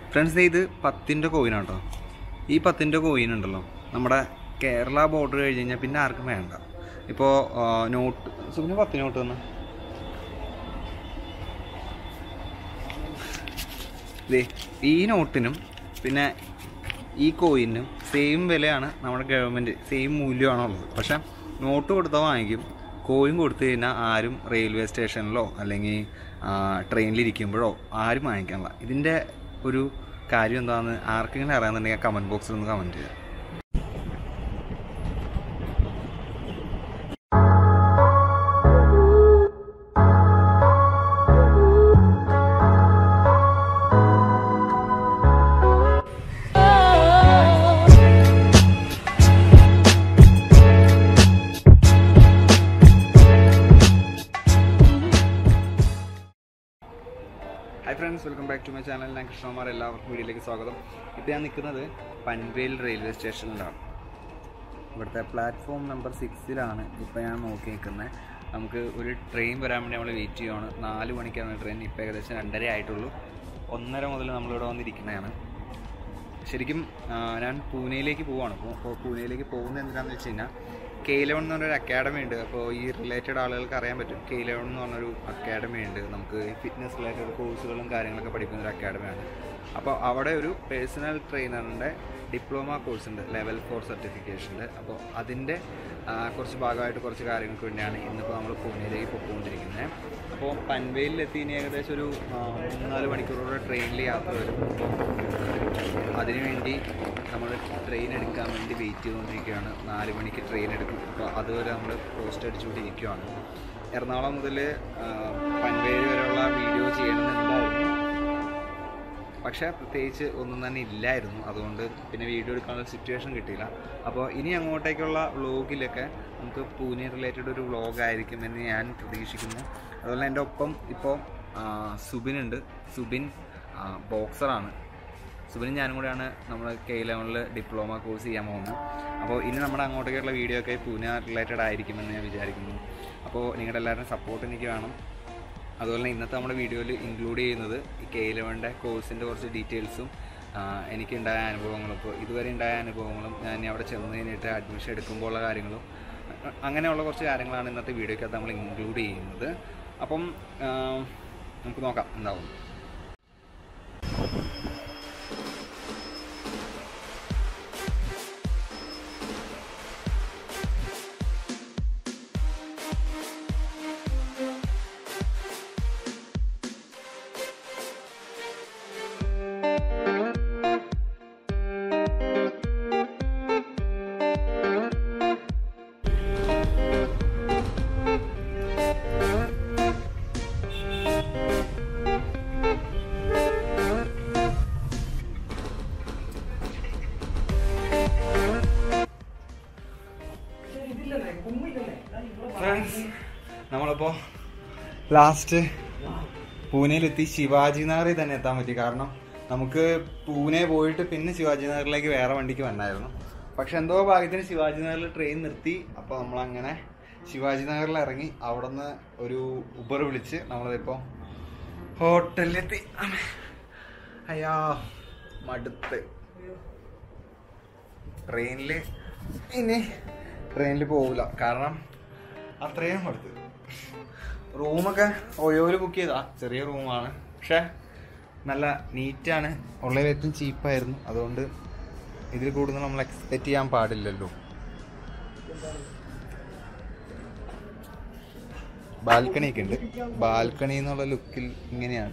friends ഇത് പത്തിൻ്റെ കോയിനാണ് കേട്ടോ ഈ പത്തിൻ്റെ കോയിൻ ഉണ്ടല്ലോ നമ്മുടെ കേരള ബോർഡർ കഴിഞ്ഞ് കഴിഞ്ഞാൽ പിന്നെ ആർക്കും വേണ്ട ഇപ്പോൾ നോട്ട് സുഖിന് പത്ത് നോട്ട് തന്നെ ദേ ഈ നോട്ടിനും പിന്നെ ഈ കോയിനും സെയിം വിലയാണ് നമ്മുടെ ഗവൺമെൻറ് സെയിം മൂല്യമാണുള്ളത് പക്ഷെ നോട്ട് കൊടുത്താൽ വാങ്ങിക്കും കോയിൻ കൊടുത്തു കഴിഞ്ഞാൽ ആരും റെയിൽവേ സ്റ്റേഷനിലോ അല്ലെങ്കിൽ ട്രെയിനിലിരിക്കുമ്പോഴോ ആരും വാങ്ങിക്കാനില്ല ഇതിൻ്റെ ഒരു കാര്യം എന്താണെന്ന് ആർക്കെങ്കിലും അറിയാമെന്നുണ്ടെങ്കിൽ കമൻറ്റ് ബോക്സിൽ ഒന്ന് കമൻറ്റ് ചെയ്യുക hi friends welcome back to my channel ഞാൻ കൃഷ്ണകുമാർ എല്ലാവർക്കും വീഡിയോയിലേക്ക് സ്വാഗതം ഇപ്പോൾ ഞാൻ നിൽക്കുന്നത് പൻവേൽ റെയിൽവേ സ്റ്റേഷനിലാണ് ഇവിടുത്തെ പ്ലാറ്റ്ഫോം നമ്പർ സിക്സിലാണ് ഇപ്പോൾ ഞാൻ നോക്കി നിൽക്കുന്നത് നമുക്ക് ഒരു ട്രെയിൻ വരാൻ വേണ്ടി നമ്മൾ വെയിറ്റ് ചെയ്യുവാണ് നാല് മണിക്കാണ് ട്രെയിൻ ഇപ്പോൾ ഏകദേശം രണ്ടര ആയിട്ടുള്ളൂ ഒന്നര മുതൽ നമ്മളിവിടെ വന്നിരിക്കുന്നതാണ് ശരിക്കും ആ, ഞാൻ പൂനെയിലേക്ക് പോവാണ് അപ്പോൾ അപ്പോൾ പൂനെയിലേക്ക് പോകുന്നത് എന്തിനാണെന്ന് വെച്ച് കഴിഞ്ഞാൽ കെ ലെവൻ എന്ന് പറഞ്ഞൊരു അക്കാഡമി ഉണ്ട് അപ്പോൾ ഈ റിലേറ്റഡ് ആളുകൾക്ക് അറിയാൻ പറ്റും കെ ലെവൻ എന്ന് പറഞ്ഞൊരു അക്കാഡമി ഉണ്ട് നമുക്ക് ഫിറ്റ്നസ് റിലേറ്റഡ് കോഴ്സുകളും കാര്യങ്ങളൊക്കെ പഠിക്കുന്ന ഒരു അക്കാഡമിയാണ് അപ്പോൾ അവിടെ ഒരു പേഴ്സണൽ ട്രെയിനറിൻ്റെ ഡിപ്ലോമ കോഴ്സ് ഉണ്ട് ലെവൽ ഫോർ സർട്ടിഫിക്കേഷൻ്റെ അപ്പോൾ അതിൻ്റെ ആ, കുറച്ച് ഭാഗമായിട്ട് കുറച്ച് കാര്യങ്ങൾക്ക് വേണ്ടിയാണ് ഇന്നിപ്പോൾ നമ്മൾ പൂനെയിലേക്ക് പോയിക്കൊണ്ടിരിക്കുന്നത് അപ്പോൾ പൻവേലിലെത്തി ഇനി ഏകദേശം ഒരു ആ, മൂന്നാല് മണിക്കൂറോടെ ട്രെയിനിൽ യാത്ര വരും അപ്പോൾ അതിനുവേണ്ടി നമ്മൾ ട്രെയിൻ എടുക്കാൻ വേണ്ടി വെയിറ്റ് ചെയ്തുകൊണ്ടിരിക്കുകയാണ് നാല് മണിക്ക് ട്രെയിൻ എടുക്കും അപ്പോൾ അതുവരെ നമ്മൾ പോസ്റ്റ് അടിച്ചുകൊണ്ടിരിക്കുകയാണ് എറണാകുളം മുതൽ പൻവേലി വരെയുള്ള വീഡിയോ ചെയ്യണമെന്നുണ്ടായിരുന്നു പക്ഷേ പ്രത്യേകിച്ച് ഒന്നും തന്നെ ഇല്ലായിരുന്നു അതുകൊണ്ട് പിന്നെ വീഡിയോ എടുക്കാനുള്ള സിറ്റുവേഷൻ കിട്ടിയില്ല അപ്പോൾ ഇനി അങ്ങോട്ടേക്കുള്ള വ്ളോഗിലൊക്കെ നമുക്ക് പൂനെ റിലേറ്റഡ് ഒരു വ്ളോഗ് ആയിരിക്കും എന്ന് ഞാൻ പ്രതീക്ഷിക്കുന്നു അതുപോലെ എൻ്റെ ഒപ്പം ഇപ്പോൾ സുബിൻ ഉണ്ട് സുബിൻ ബോക്സറാണ് സുബിനും ഞാനും കൂടെയാണ് നമ്മൾ കെ ലെവനിൽ ഡിപ്ലോമ കോഴ്സ് ചെയ്യാൻ പോകുന്നത് അപ്പോൾ ഇനി നമ്മുടെ അങ്ങോട്ടേക്കുള്ള വീഡിയോ ഒക്കെ പൂനെ റിലേറ്റഡ് ആയിരിക്കുമെന്ന് ഞാൻ വിചാരിക്കുന്നു അപ്പോൾ നിങ്ങളുടെ എല്ലാവരുടെയും സപ്പോർട്ട് എനിക്ക് വേണം അതുപോലെ തന്നെ ഇന്നത്തെ നമ്മുടെ വീഡിയോയിൽ ഇൻക്ലൂഡ് ചെയ്യുന്നത് ഈ കെ ലെവൻ്റെ കോഴ്സിൻ്റെ കുറച്ച് ഡീറ്റെയിൽസും എനിക്കുണ്ടായ അനുഭവങ്ങളും ഇപ്പോൾ ഇതുവരെ ഉണ്ടായ അനുഭവങ്ങളും ഞാൻ ഇനി അവിടെ ചെന്ന് കഴിഞ്ഞിട്ട് അഡ്മിഷൻ എടുക്കുമ്പോഴുള്ള കാര്യങ്ങളും അ- അങ്ങനെയുള്ള കുറച്ച് കാര്യങ്ങളാണ് ഇന്നത്തെ വീഡിയോയ്ക്കകത്ത് നമ്മൾ ഇൻക്ലൂഡ് ചെയ്യുന്നത് അപ്പം ആ, നമുക്ക് നോക്കാം എന്താവും ഫ്രണ്ട്സ് നമ്മളിപ്പോൾ ലാസ്റ്റ് പൂനെയിലെത്തി ശിവാജി നഗറിൽ തന്നെ എത്താൻ പറ്റി കാരണം നമുക്ക് പൂനെ പോയിട്ട് പിന്നെ ശിവാജി നഗറിലേക്ക് വേറെ വണ്ടിക്ക് വന്നായിരുന്നു പക്ഷെ എന്തോ ഭാഗ്യത്തിന് ശിവാജി നഗറിൽ ട്രെയിൻ നിർത്തി അപ്പോൾ നമ്മളങ്ങനെ ശിവാജി നഗറിൽ ഇറങ്ങി അവിടെ നിന്ന് ഒരു ഉബർ വിളിച്ച് നമ്മളിപ്പോൾ ഹോട്ടലിലെത്തി അയ്യാ മടുത്ത് ട്രെയിനിൽ ഇനി ട്രെയിനിൽ പോകില്ല കാരണം അത്രയും അടുത്ത് റൂമൊക്കെ ഓയോയിൽ ബുക്ക് ചെയ്താ ചെറിയ റൂമാണ് പക്ഷെ നല്ല നീറ്റാണ് ഉള്ളതിൽ ഏറ്റവും ചീപ്പായിരുന്നു അതുകൊണ്ട് ഇതിൽ കൂടുതൽ നമ്മൾ എക്സ്പെക്റ്റ് ചെയ്യാൻ പാടില്ലല്ലോ ബാൽക്കണി ഒക്കെ ഉണ്ട് ബാൽക്കണി എന്നുള്ള ലുക്കിൽ ഇങ്ങനെയാണ്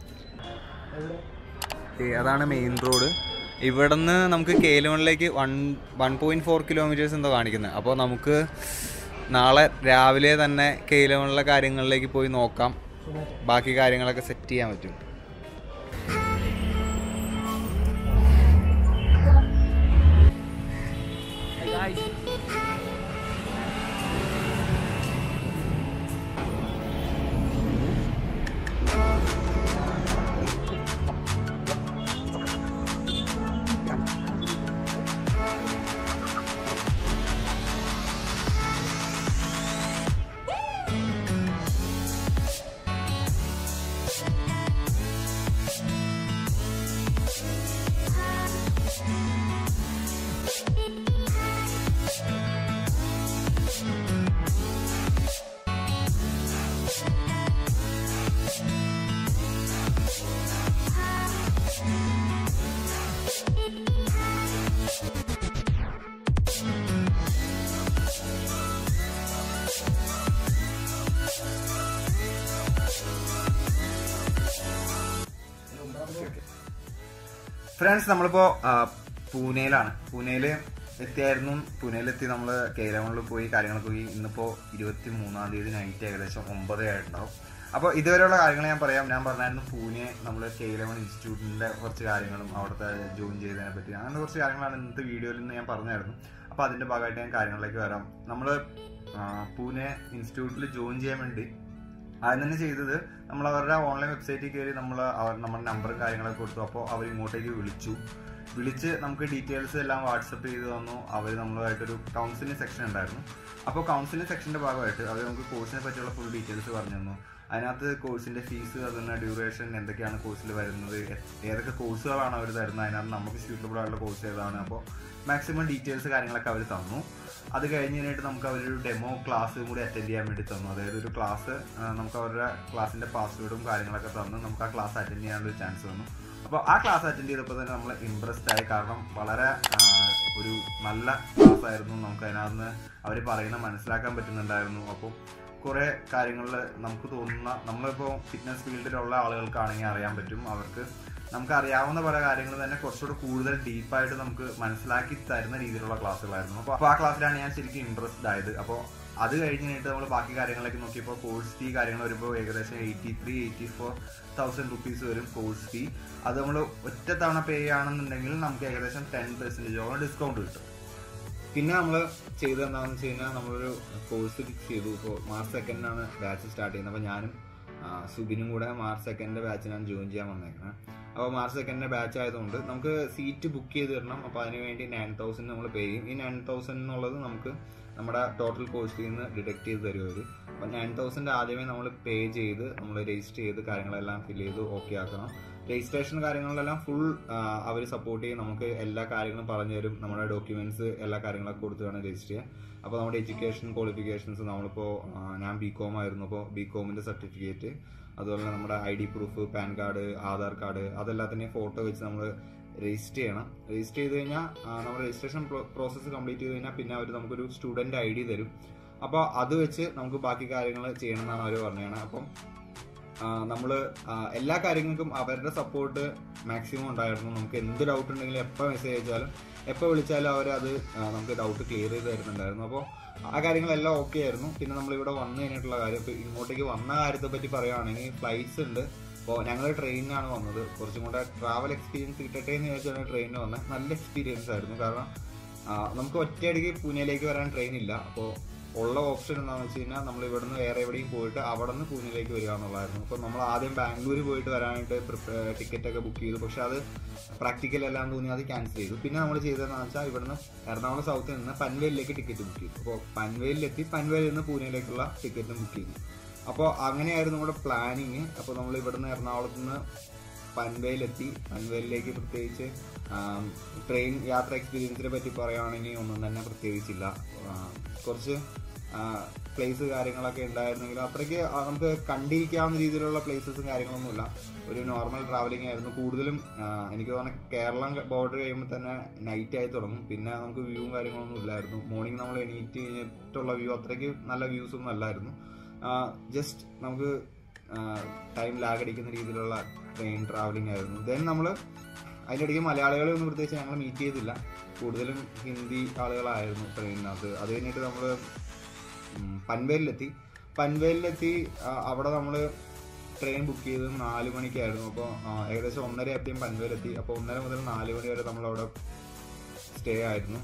ഏ, അതാണ് മെയിൻ റോഡ് ഇവിടുന്ന് നമുക്ക് കേലുമണിലേക്ക് one one point four kilometres എന്തോ കാണിക്കുന്നത് അപ്പോൾ നമുക്ക് നാളെ രാവിലെ തന്നെ കേലുമണിലെ കാര്യങ്ങളിലേക്ക് പോയി നോക്കാം ബാക്കി കാര്യങ്ങളൊക്കെ സെറ്റ് ചെയ്യാൻ പറ്റും ഓക്കെ ഫ്രണ്ട്സ് നമ്മളിപ്പോ ആ, പൂനെയിലാണ് പൂനെയില് എത്തിയായിരുന്നു പൂനെയിലെത്തി നമ്മൾ കേരളങ്ങളിൽ പോയി കാര്യങ്ങളൊക്കെ പോയി ഇന്നിപ്പോ ഇരുപത്തി മൂന്നാം തീയതി നൈറ്റ് ഏകദേശം ഒമ്പത് ആയിട്ടുണ്ടാവും അപ്പോൾ ഇതുവരെയുള്ള കാര്യങ്ങൾ ഞാൻ പറയാം ഞാൻ പറഞ്ഞായിരുന്നു പൂനെ നമ്മൾ കേരളം ഇൻസ്റ്റിറ്റ്യൂട്ടിന്റെ കുറച്ച് കാര്യങ്ങളും അവിടുത്തെ ജോയിൻ ചെയ്തതിനെ പറ്റി അങ്ങനെ കുറച്ച് കാര്യങ്ങളാണ് ഇന്നത്തെ വീഡിയോയിൽ നിന്ന് ഞാൻ പറഞ്ഞായിരുന്നു അപ്പോൾ അതിന്റെ ഭാഗമായിട്ട് ഞാൻ കാര്യങ്ങളിലേക്ക് വരാം നമ്മൾ പൂനെ ഇൻസ്റ്റിറ്റ്യൂട്ടിൽ ജോയിൻ ചെയ്യാൻ വേണ്ടി ആദ്യം തന്നെ ചെയ്തത് നമ്മൾ അവരുടെ ഓൺലൈൻ വെബ്സൈറ്റിൽ കയറി നമ്മൾ അവർ നമ്മുടെ നമ്പറും കാര്യങ്ങളൊക്കെ കൊടുത്തു അപ്പോൾ അവർ ഇങ്ങോട്ടേക്ക് വിളിച്ചു വിളിച്ച് നമുക്ക് ഡീറ്റെയിൽസ് എല്ലാം വാട്സപ്പ് ചെയ്ത് തന്നു അവർ നമ്മളുമായിട്ടൊരു കൗൺസിലിംഗ് സെക്ഷൻ ഉണ്ടായിരുന്നു അപ്പോൾ കൗൺസിലിംഗ് സെക്ഷൻ്റെ ഭാഗമായിട്ട് അവർ നമുക്ക് കോഴ്സിനെ പറ്റിയുള്ള ഫുൾ ഡീറ്റെയിൽസ് പറഞ്ഞു തന്നു അതിനകത്ത് കോഴ്സിന്റെ ഫീസ് അതിൻ്റെ ഡ്യൂറേഷൻ എന്തൊക്കെയാണ് കോഴ്സിൽ വരുന്നത് എ- ഏതൊക്കെ കോഴ്സുകളാണ് അവർ തരുന്നത് അതിനകത്ത് നമുക്ക് സ്യൂട്ടബിൾ ആയിട്ടുള്ള കോഴ്സ് ഏതാണ് അപ്പോൾ മാക്സിമം ഡീറ്റെയിൽസ് കാര്യങ്ങളൊക്കെ അവർ തന്നു അത് കഴിഞ്ഞ് കഴിഞ്ഞിട്ട് നമുക്ക് അവരൊരു ഡെമോ ക്ലാസ്സും കൂടി അറ്റൻഡ് ചെയ്യാൻ വേണ്ടി തന്നു അതായത് ഒരു ക്ലാസ് നമുക്ക് അവരുടെ ക്ലാസ്സിന്റെ പാസ്വേഡും കാര്യങ്ങളൊക്കെ തന്നു നമുക്ക് ആ ക്ലാസ് അറ്റൻഡ് ചെയ്യാനുള്ള ഒരു ചാൻസ് തന്നു അപ്പോൾ ആ ക്ലാസ് അറ്റൻഡ് ചെയ്തപ്പോൾ തന്നെ നമ്മൾ ഇമ്പ്രസ്ഡ് ആയി കാരണം വളരെ ആ, ഒരു നല്ല ക്ലാസ് ആയിരുന്നു നമുക്ക് അതിനകത്ത് അവർ പറയുന്ന മനസ്സിലാക്കാൻ പറ്റുന്നുണ്ടായിരുന്നു അപ്പോൾ കുറേ കാര്യങ്ങളിൽ നമുക്ക് തോന്നുന്ന നമ്മളിപ്പോൾ ഫിറ്റ്നസ് ഫീൽഡിലുള്ള ആളുകൾക്കാണെങ്കിൽ അറിയാൻ പറ്റും അവർക്ക് നമുക്ക് അറിയാവുന്ന പല കാര്യങ്ങൾ തന്നെ കുറച്ചുകൂടെ കൂടുതൽ ഡീപ്പായിട്ട് നമുക്ക് മനസ്സിലാക്കി തരുന്ന രീതിയിലുള്ള ക്ലാസ്സുകളായിരുന്നു അപ്പോൾ ആ ക്ലാസ്സിലാണ് ഞാൻ ശരിക്കും ഇൻട്രസ്റ്റഡ് ആയത് അപ്പോൾ അത് കഴിഞ്ഞിട്ട് നമ്മൾ ബാക്കി കാര്യങ്ങളിലേക്ക് നോക്കിയപ്പോൾ കോഴ്സ് ഫീ കാര്യങ്ങൾ വരുമ്പോൾ ഏകദേശം eighty three eighty four thousand rupees വരും കോഴ്സ് ഫീ അത് നമ്മൾ ഒറ്റ തവണ പേ ചെയ്യുകയാണെന്നുണ്ടെങ്കിൽ നമുക്ക് ഏകദേശം ടെൻ പെർസെൻറ്റേജോളം ഡിസ്കൗണ്ട് കിട്ടും പിന്നെ നമ്മൾ ചെയ്തത് എന്താണെന്ന് വെച്ച് കഴിഞ്ഞാൽ നമ്മളൊരു കോഴ്സ് ഫിക്സ് ചെയ്തു ഇപ്പോൾ മാർച്ച് സെക്കൻഡിനാണ് ബാച്ച് സ്റ്റാർട്ട് ചെയ്യുന്നത് അപ്പോൾ ഞാനും ആ, സുബിനും കൂടെ മാർച്ച് സെക്കൻഡിൻ്റെ ബാച്ചിനാണ് ജോയിൻ ചെയ്യാൻ വന്നേക്കുന്നത് അപ്പോൾ മാർച്ച് സെക്കൻഡിൻ്റെ ബാച്ച് ആയതുകൊണ്ട് നമുക്ക് സീറ്റ് ബുക്ക് ചെയ്ത് തരണം അപ്പോൾ അതിന് വേണ്ടി നയൻ തൗസൻഡ് നമ്മൾ പേ ചെയ്യും ഈ നയൻ തൗസൻഡ് എന്നുള്ളത് നമുക്ക് നമ്മുടെ ടോട്ടൽ കോഴ്സിൽ നിന്ന് ഡിഡക്ട് ചെയ്ത് തരും അവർ അപ്പോൾ നയൻ തൗസൻഡ് ആദ്യമേ നമ്മൾ പേ ചെയ്ത് നമ്മൾ രജിസ്റ്റർ ചെയ്ത് കാര്യങ്ങളെല്ലാം ഫിൽ ചെയ്ത് ഓക്കെ ആക്കണം രജിസ്ട്രേഷൻ കാര്യങ്ങളിലെല്ലാം ഫുൾ അവർ സപ്പോർട്ട് ചെയ്യും നമുക്ക് എല്ലാ കാര്യങ്ങളും പറഞ്ഞു തരും നമ്മുടെ ഡോക്യുമെന്റ്സ് എല്ലാ കാര്യങ്ങളൊക്കെ കൊടുത്ത് വേണം രജിസ്റ്റർ ചെയ്യാൻ അപ്പോൾ നമ്മുടെ എഡ്യൂക്കേഷൻ ക്വാളിഫിക്കേഷൻസ് നമ്മളിപ്പോൾ ആ, ഞാൻ ബി കോം ആയിരുന്നു അപ്പോൾ ബി കോമിൻ്റെ സർട്ടിഫിക്കറ്റ് അതുപോലെ തന്നെ നമ്മുടെ I D proof PAN card Aadhaar card അതെല്ലാത്തിൻ്റെയും ഫോട്ടോ വെച്ച് നമ്മൾ രജിസ്റ്റർ ചെയ്യണം രജിസ്റ്റർ ചെയ്ത് കഴിഞ്ഞാൽ നമ്മൾ രജിസ്ട്രേഷൻ പ്രോസസ്സ് കംപ്ലീറ്റ് ചെയ്ത് കഴിഞ്ഞാൽ പിന്നെ അവർ നമുക്കൊരു സ്റ്റുഡൻറ് ഐ ഡി തരും അപ്പോൾ അത് വെച്ച് നമുക്ക് ബാക്കി കാര്യങ്ങൾ ചെയ്യണം എന്നാണ് അവർ പറഞ്ഞത് അപ്പം നമ്മൾ എല്ലാ കാര്യങ്ങൾക്കും അവരുടെ സപ്പോർട്ട് മാക്സിമം ഉണ്ടായിരുന്നു നമുക്ക് എന്ത് ഡൗട്ട് ഉണ്ടെങ്കിലും എപ്പോൾ മെസ്സേജ് അയച്ചാലും എപ്പോൾ വിളിച്ചാലും അവർ അത് ആ, നമുക്ക് ഡൗട്ട് ക്ലിയർ ചെയ്ത് തരുന്നുണ്ടായിരുന്നു അപ്പോൾ ആ കാര്യങ്ങളെല്ലാം ഓക്കെ ആയിരുന്നു പിന്നെ നമ്മൾ ഇവിടെ വന്നു കഴിഞ്ഞിട്ടുള്ള കാര്യം ഇപ്പോൾ ഇങ്ങോട്ടേക്ക് വന്ന കാര്യത്തെ പറ്റി പറയുകയാണെങ്കിൽ ഫ്ലൈറ്റ്സ് ഉണ്ട് അപ്പോൾ ഞങ്ങൾ ട്രെയിനിനാണ് വന്നത് കുറച്ചും കൂടെ ട്രാവൽ എക്സ്പീരിയൻസ് കിട്ടട്ടെ എന്ന് ചോദിച്ചാണ് ട്രെയിനിന് വന്നത് നല്ല എക്സ്പീരിയൻസ് ആയിരുന്നു കാരണം ആ, നമുക്ക് ഒറ്റയടിക്ക് പൂനെയിലേക്ക് വരാൻ ട്രെയിൻ ഇല്ല അപ്പോൾ ഉള്ള ഓപ്ഷൻ എന്താണെന്ന് വെച്ച് കഴിഞ്ഞാൽ നമ്മൾ ഇവിടുന്ന് വേറെ എവിടെയും പോയിട്ട് അവിടെ നിന്ന് പൂനെയിലേക്ക് വരിക എന്നുള്ളതായിരുന്നു അപ്പോൾ നമ്മൾ ആദ്യം ബാംഗ്ലൂർ പോയിട്ട് വരാനായിട്ട് ടിക്കറ്റ് ഒക്കെ ബുക്ക് ചെയ്തു പക്ഷെ അത് പ്രാക്ടിക്കൽ എല്ലാം തോന്നി അത് ക്യാൻസൽ ചെയ്തു പിന്നെ നമ്മൾ ചെയ്തതെന്ന് വെച്ചാൽ ഇവിടുന്ന് എറണാകുളം സൗത്തിൽ നിന്ന് പൻവേലിലേക്ക് ടിക്കറ്റ് ബുക്ക് ചെയ്തു അപ്പോൾ പൻവേലിലെത്തി പൻവേലിൽ നിന്ന് പൂനെയിലേക്കുള്ള ടിക്കറ്റും ബുക്ക് ചെയ്തു അപ്പോൾ അങ്ങനെയായിരുന്നു നമ്മുടെ പ്ലാനിങ് അപ്പോൾ നമ്മൾ ഇവിടുന്ന് എറണാകുളത്ത് നിന്ന് പൻവേലിലെത്തി പൻവേലിലേക്ക് പ്രത്യേകിച്ച് ആം, ട്രെയിൻ യാത്ര എക്സ്പീരിയൻസിനെ പറ്റി പറയുകയാണെങ്കിൽ ഒന്നും തന്നെ പ്രത്യേകിച്ചില്ല ആ, കുറച്ച് പ്ലേസ് കാര്യങ്ങളൊക്കെ ഉണ്ടായിരുന്നെങ്കിലും അത്രയ്ക്ക് ആ, നമുക്ക് കണ്ടിരിക്കാവുന്ന രീതിയിലുള്ള പ്ലേസസും കാര്യങ്ങളൊന്നുമില്ല ഒരു നോർമൽ ട്രാവലിംഗ് ആയിരുന്നു കൂടുതലും ആ, എനിക്ക് തോന്നുന്നു കേരളം ബോർഡർ കഴിയുമ്പോൾ തന്നെ നൈറ്റ് ആയി തുടങ്ങും പിന്നെ നമുക്ക് വ്യൂവും കാര്യങ്ങളൊന്നും ഇല്ലായിരുന്നു മോർണിംഗ് നമ്മൾ എണീറ്റ് കഴിഞ്ഞിട്ടുള്ള വ്യൂ അത്രയ്ക്ക് നല്ല വ്യൂസ് ഒന്നും അല്ലായിരുന്നു ജസ്റ്റ് നമുക്ക് ടൈം ലാഗ് അടിക്കുന്ന രീതിയിലുള്ള ട്രെയിൻ ട്രാവലിംഗ് ആയിരുന്നു ദെൻ നമ്മൾ അതിനിടയ്ക്ക് മലയാളികളെ ഒന്നും പ്രത്യേകിച്ച് ഞങ്ങൾ മീറ്റ് ചെയ്തില്ല കൂടുതലും ഹിന്ദി ആളുകളായിരുന്നു ട്രെയിനിനകത്ത് അത് കഴിഞ്ഞിട്ട് നമ്മൾ പൻവേലിലെത്തി പൻവേലിലെത്തി ആ, അവിടെ നമ്മൾ ട്രെയിൻ ബുക്ക് ചെയ്തത് നാല് മണിക്കായിരുന്നു അപ്പോൾ ഏകദേശം ഒന്നര ആയപ്പോഴും പൻവേലെത്തി അപ്പോൾ ഒന്നര മുതൽ നാല് മണി വരെ നമ്മളവിടെ സ്റ്റേ ആയിരുന്നു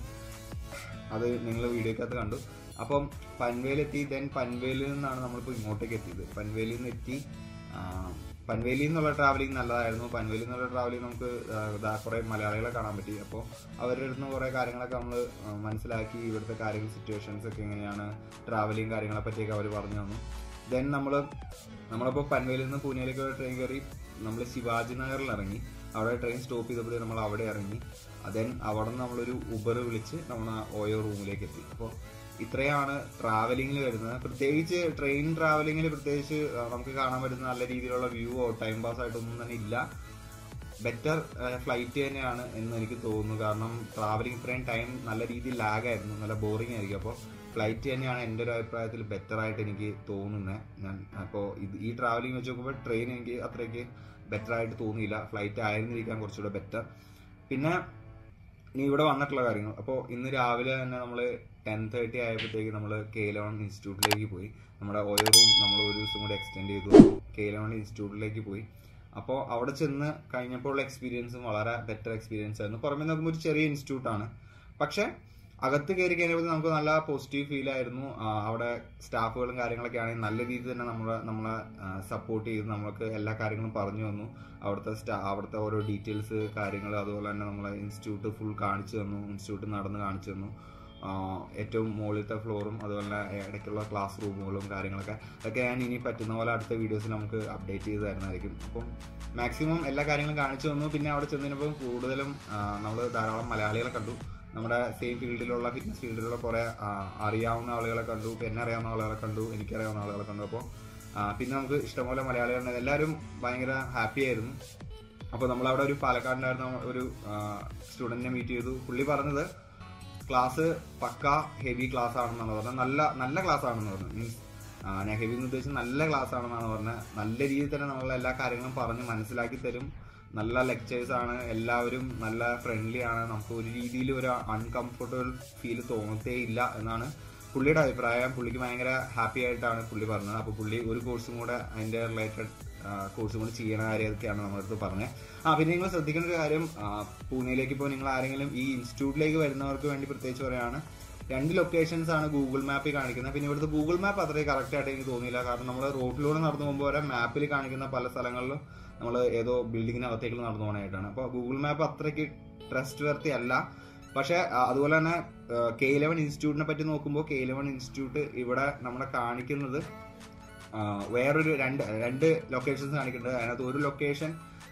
അത് നിങ്ങൾ വീഡിയോക്കകത്ത് കണ്ടു അപ്പം പൻവേലെത്തി ദെൻ പൻവേലിൽ നിന്നാണ് നമ്മളിപ്പോൾ ഇങ്ങോട്ടേക്ക് എത്തിയത് പൻവേലിൽ നിന്ന് എത്തി ആ, പൻവേലിൽ നിന്നുള്ള ട്രാവലിംഗ് നല്ലതായിരുന്നു പൻവേലിൽ നിന്നുള്ള ട്രാവലിംഗ് നമുക്ക് ആ, ദാ കുറേ മലയാളികളെ കാണാൻ പറ്റി അപ്പോൾ അവരുടെ അടുത്ത് കുറേ കാര്യങ്ങളൊക്കെ നമ്മൾ മനസ്സിലാക്കി ഇവിടുത്തെ കാര്യങ്ങൾ സിറ്റുവേഷൻസ് ഒക്കെ എങ്ങനെയാണ് ട്രാവലിംഗ് കാര്യങ്ങളെ പറ്റിയൊക്കെ അവർ പറഞ്ഞു തന്നു ദെൻ നമ്മൾ നമ്മളിപ്പോൾ പൻവേലിൽ നിന്ന് പൂനെയിലേക്ക് ട്രെയിൻ കയറി നമ്മൾ ശിവാജി നഗറിൽ ഇറങ്ങി അവിടെ ട്രെയിൻ സ്റ്റോപ്പ് ചെയ്തപ്പോൾ നമ്മൾ അവിടെ ഇറങ്ങി ദെൻ അവിടെ നിന്ന് നമ്മളൊരു ഉബർ വിളിച്ച് നമ്മൾ ആ ഓയോ റൂമിലേക്ക് എത്തി അപ്പോൾ ഇത്രയാണ് ട്രാവലിംഗിൽ വരുന്നത് പ്രത്യേകിച്ച് ട്രെയിൻ ട്രാവലിംഗിൽ പ്രത്യേകിച്ച് ആ, നമുക്ക് കാണാൻ പറ്റുന്ന നല്ല രീതിയിലുള്ള വ്യൂവോ ടൈം പാസ് ആയിട്ടൊന്നും തന്നെ ഇല്ല ബെറ്റർ ഫ്ലൈറ്റ് തന്നെയാണ് എന്ന് എനിക്ക് തോന്നുന്നു കാരണം ട്രാവലിംഗ് ഇത്രയും ടൈം നല്ല രീതിയിൽ ലാഗായിരുന്നു നല്ല ബോറിംഗ് ആയിരിക്കും അപ്പോൾ ഫ്ലൈറ്റ് തന്നെയാണ് എൻ്റെ ഒരു അഭിപ്രായത്തിൽ ബെറ്റർ ആയിട്ട് എനിക്ക് തോന്നുന്നത് ഞാൻ അപ്പോൾ ഇത് ഈ ട്രാവലിംഗ് വെച്ച് നോക്കുമ്പോൾ ട്രെയിൻ എനിക്ക് അത്രയ്ക്ക് ബെറ്റർ ആയിട്ട് തോന്നിയില്ല ഫ്ലൈറ്റ് ആയിരുന്നിരിക്കാൻ കുറച്ചുകൂടെ ബെറ്റർ പിന്നെ ഇനി ഇവിടെ വന്നിട്ടുള്ള കാര്യങ്ങൾ അപ്പോൾ ഇന്ന് രാവിലെ തന്നെ നമ്മൾ ടെൻ തേർട്ടി ആയപ്പോഴത്തേക്ക് നമ്മൾ കേലവൺ ഇൻസ്റ്റിറ്റ്യൂട്ടിലേക്ക് പോയി നമ്മുടെ ഓരോ റൂം നമ്മൾ ഒരു ദിവസം കൂടി എക്സ്റ്റെൻഡ് ചെയ്തു കേലവൺ ഇൻസ്റ്റിറ്റ്യൂട്ടിലേക്ക് പോയി അപ്പോൾ അവിടെ ചെന്ന് കഴിഞ്ഞപ്പോൾ ഉള്ള എക്സ്പീരിയൻസും വളരെ ബെറ്റർ എക്സ്പീരിയൻസ് ആയിരുന്നു പുറമെ നോക്കുമ്പോൾ ഒരു ചെറിയ ഇൻസ്റ്റിറ്റ്യൂട്ടാണ് പക്ഷേ അകത്ത് കയറി കഴിഞ്ഞപ്പോൾ നമുക്ക് നല്ല പോസിറ്റീവ് ഫീൽ ആയിരുന്നു ആ, അവിടെ സ്റ്റാഫുകളും കാര്യങ്ങളൊക്കെ ആണെങ്കിൽ നല്ല രീതിയിൽ തന്നെ നമ്മളെ നമ്മളെ സപ്പോർട്ട് ചെയ്ത് നമ്മൾക്ക് എല്ലാ കാര്യങ്ങളും പറഞ്ഞു തന്നു അവിടുത്തെ സ്റ്റാ അവിടുത്തെ ഓരോ ഡീറ്റെയിൽസ് കാര്യങ്ങൾ അതുപോലെ തന്നെ നമ്മളെ ഇൻസ്റ്റിറ്റ്യൂട്ട് ഫുൾ കാണിച്ചു തന്നു ഇൻസ്റ്റിറ്റ്യൂട്ട് നടന്ന് കാണിച്ചു തന്നു ആ, ഏറ്റവും മുകളിലത്തെ ഫ്ലോറും അതുപോലെ തന്നെ ഇടയ്ക്കുള്ള ക്ലാസ് റൂമുകളും കാര്യങ്ങളൊക്കെ അതൊക്കെ ഞാൻ ഇനി പറ്റുന്ന പോലെ അടുത്ത വീഡിയോസിൽ നമുക്ക് അപ്ഡേറ്റ് ചെയ്ത് തരുന്നതായിരിക്കും അപ്പം മാക്സിമം എല്ലാ കാര്യങ്ങളും കാണിച്ചു തന്നു പിന്നെ അവിടെ ചെന്നപ്പോൾ കൂടുതലും നമ്മൾ ധാരാളം മലയാളികളെ കണ്ടു നമ്മുടെ സെയിം ഫീൽഡിലുള്ള ഫിറ്റ്നസ് ഫീൽഡിലുള്ള കുറേ ആ, അറിയാവുന്ന ആളുകളെ കണ്ടു ഇപ്പം എന്നെ അറിയാവുന്ന ആളുകളെ കണ്ടു എനിക്കറിയാവുന്ന ആളുകളെ കണ്ടു അപ്പോൾ പിന്നെ നമുക്ക് ഇഷ്ടംപോലെ മലയാളികളുണ്ട് എല്ലാവരും ഭയങ്കര ഹാപ്പി ആയിരുന്നു അപ്പോൾ നമ്മളവിടെ ഒരു പാലക്കാടിനായിരുന്ന ഒരു സ്റ്റുഡൻറ്റിനെ മീറ്റ് ചെയ്തു പുള്ളി പറഞ്ഞത് ക്ലാസ് പക്ക ഹെവി ക്ലാസ് ആണെന്നാണ് പറഞ്ഞത് നല്ല നല്ല ക്ലാസ് ആണെന്ന് പറഞ്ഞു മീൻസ് ഞാൻ ഹെവി എന്ന് ഉദ്ദേശിച്ചത് നല്ല ക്ലാസ് ആണെന്നാണ് പറഞ്ഞത് നല്ല രീതിയിൽ തന്നെ നമ്മൾ എല്ലാ കാര്യങ്ങളും പറഞ്ഞ് മനസ്സിലാക്കി തരും നല്ല ലെക്ചേഴ്സ് ആണ് എല്ലാവരും നല്ല ഫ്രണ്ട്ലി ആണ് നമുക്ക് ഒരു രീതിയിൽ ഒരു അൺകംഫർട്ടബിൾ ഫീൽ തോന്നത്തേ ഇല്ല എന്നാണ് പുള്ളിയുടെ അഭിപ്രായം പുള്ളിക്ക് ഭയങ്കര ഹാപ്പി ആയിട്ടാണ് പുള്ളി പറഞ്ഞത് അപ്പോൾ പുള്ളി ഒരു കോഴ്സും കൂടെ അതിൻ്റെ റിലേറ്റഡ് കോഴ്സും കൂടി ചെയ്യണ കാര്യമൊക്കെയാണ് നമ്മുടെ അടുത്ത് പറഞ്ഞത് ആ പിന്നെ നിങ്ങൾ ശ്രദ്ധിക്കേണ്ട ഒരു കാര്യം ആ, പൂനെയിലേക്ക് ഇപ്പോൾ നിങ്ങൾ ആരെങ്കിലും ഈ ഇൻസ്റ്റിറ്റ്യൂട്ടിലേക്ക് വരുന്നവർക്ക് വേണ്ടി പ്രത്യേകിച്ച് പറയുകയാണ് രണ്ട് ലൊക്കേഷൻസ് ആണ് ഗൂഗിൾ മാപ്പിൽ കാണിക്കുന്നത് പിന്നെ ഇവിടുത്തെ ഗൂഗിൾ മാപ്പ് അത്രയും കറക്റ്റ് ആയിട്ട് എനിക്ക് തോന്നിയില്ല കാരണം നമ്മൾ റോഡിലൂടെ നടന്നു പോകുമ്പോൾ വരെ മാപ്പിൽ കാണിക്കുന്ന പല സ്ഥലങ്ങളിലും നമ്മൾ ഏതോ ബിൽഡിങ്ങിനകത്തേക്ക് നടന്നു പോകാനായിട്ടാണ് അപ്പോൾ ഗൂഗിൾ മാപ്പ് അത്രയ്ക്ക് ട്രസ്റ്റ് വർത്തി അല്ല പക്ഷേ ആ, അതുപോലെ തന്നെ കെ ഇലവൻ ഇൻസ്റ്റിറ്റ്യൂട്ടിനെ പറ്റി നോക്കുമ്പോൾ കെ ഇലവൻ ഇൻസ്റ്റിറ്റ്യൂട്ട് ഇവിടെ നമ്മളെ കാണിക്കുന്നത് ആ, വേറൊരു രണ്ട് രണ്ട് ലൊക്കേഷൻസ് കാണിക്കുന്നുണ്ട് അതിനകത്ത് ഒരു ലൊക്കേഷൻ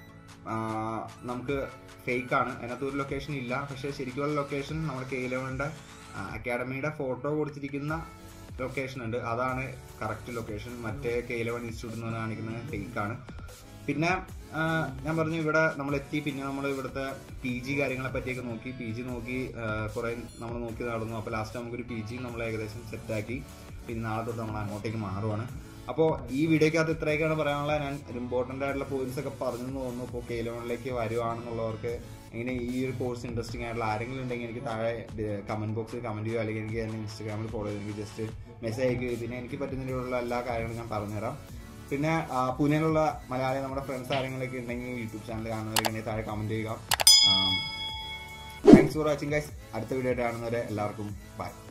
നമുക്ക് ഫേക്ക് ആണ് അതിനകത്ത് ഒരു ലൊക്കേഷൻ ഇല്ല പക്ഷേ ശരിക്കുള്ള ലൊക്കേഷൻ നമ്മുടെ കെ ഇലവൻ്റെ അക്കാഡമിയുടെ ഫോട്ടോ കൊടുത്തിരിക്കുന്ന ലൊക്കേഷൻ ഉണ്ട് അതാണ് കറക്റ്റ് ലൊക്കേഷൻ മറ്റേ കെ ഇലവൻ ഇൻസ്റ്റിറ്റ്യൂട്ട് എന്ന് കാണിക്കുന്നത് ഫേക്ക് ആണ് പിന്നെ ആ, ഞാൻ പറഞ്ഞു ഇവിടെ നമ്മൾ എത്തി പിന്നെ നമ്മൾ ഇവിടുത്തെ പി ജി കാര്യങ്ങളെ പറ്റിയൊക്കെ നോക്കി പി ജി നോക്കി കുറെ നമ്മൾ നോക്കി നടന്നു അപ്പോൾ ലാസ്റ്റ് നമുക്കൊരു പി ജി നമ്മൾ ഏകദേശം സെറ്റാക്കി പിന്നെ നാളെ തൊട്ട് നമ്മൾ അങ്ങോട്ടേക്ക് മാറുവാണ് അപ്പോൾ ഈ വീഡിയോക്കകത്ത് ഇത്രയൊക്കെയാണ് പറയാനുള്ളത് ഞാൻ ഇമ്പോർട്ടൻ്റ് ആയിട്ടുള്ള പോയിന്റ്സ് ഒക്കെ പറഞ്ഞു എന്ന് തോന്നുന്നു ഇപ്പോൾ കേലോണിലേക്ക് വരുവാണെന്നുള്ളവർക്ക് ഇങ്ങനെ ഈ ഒരു കോഴ്സ് ഇൻട്രസ്റ്റിംഗ് ആയിട്ടുള്ള ആരെങ്കിലും ഉണ്ടെങ്കിൽ എനിക്ക് താഴെ കമന്റ് ബോക്സിൽ കമന്റ് ചെയ്യുക അല്ലെങ്കിൽ എനിക്ക് എന്നെ ഇൻസ്റ്റാഗ്രാമിൽ ഫോളോ ചെയ്ത് എനിക്ക് ജസ്റ്റ് മെസ്സേജ് അയക്കുകയും പിന്നെ എനിക്ക് പറ്റുന്നതിലുള്ള എല്ലാ കാര്യങ്ങളും ഞാൻ പറഞ്ഞുതരാം പിന്നെ ആ, പൂനെയിലുള്ള മലയാളി നമ്മുടെ ഫ്രണ്ട്സ് ആരെങ്കിലൊക്കെ ഉണ്ടെങ്കിൽ യൂട്യൂബ് ചാനൽ കാണുന്നവരെങ്കിൽ താഴെ കമന്റ് ചെയ്യുക താങ്ക്സ് ഫോർ വാച്ചിങ് ഗൈസ് അടുത്ത വീഡിയോ ആയിട്ട് കാണുന്നവരെ എല്ലാവർക്കും ബൈ